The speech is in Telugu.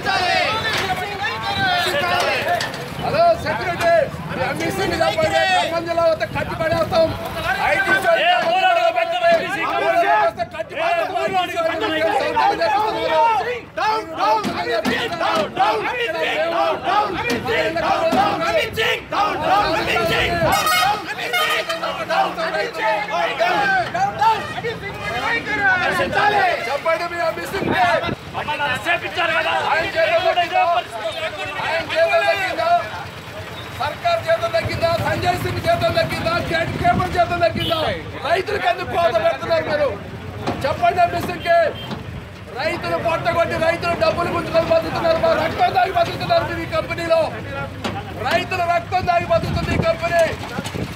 హలో సెక్యూరిటీ ఎంబీసీ మీద పడే ఖమ్మం జిల్లా వస్తే కట్టి పడేస్తాం ఐటీ కట్టి చెప్పండి మీ ఎంబీసీ ఆయన చేతుల్లో ఆయన చేతుల్లో తగ్గిందా సర్కార్ చేతులు తగ్గిందా సంజయ్ సింగ్ చేతులు తగ్గిందా కేట్ కేబుల్ చేతులు తగ్గిందా రైతులకు ఎందుకు కోత పెడుతున్నారు మీరు చెప్పండి ఎంబీసీకి రైతులు పొట్టగొట్టి రైతులు డబ్బులు గుంజుకొని బతుకుతున్నారు మా రక్తం దాగి బతుకుతున్నారు మీరు ఈ కంపెనీలో రైతుల రక్తం దాగి బతుకుతుంది ఈ కంపెనీ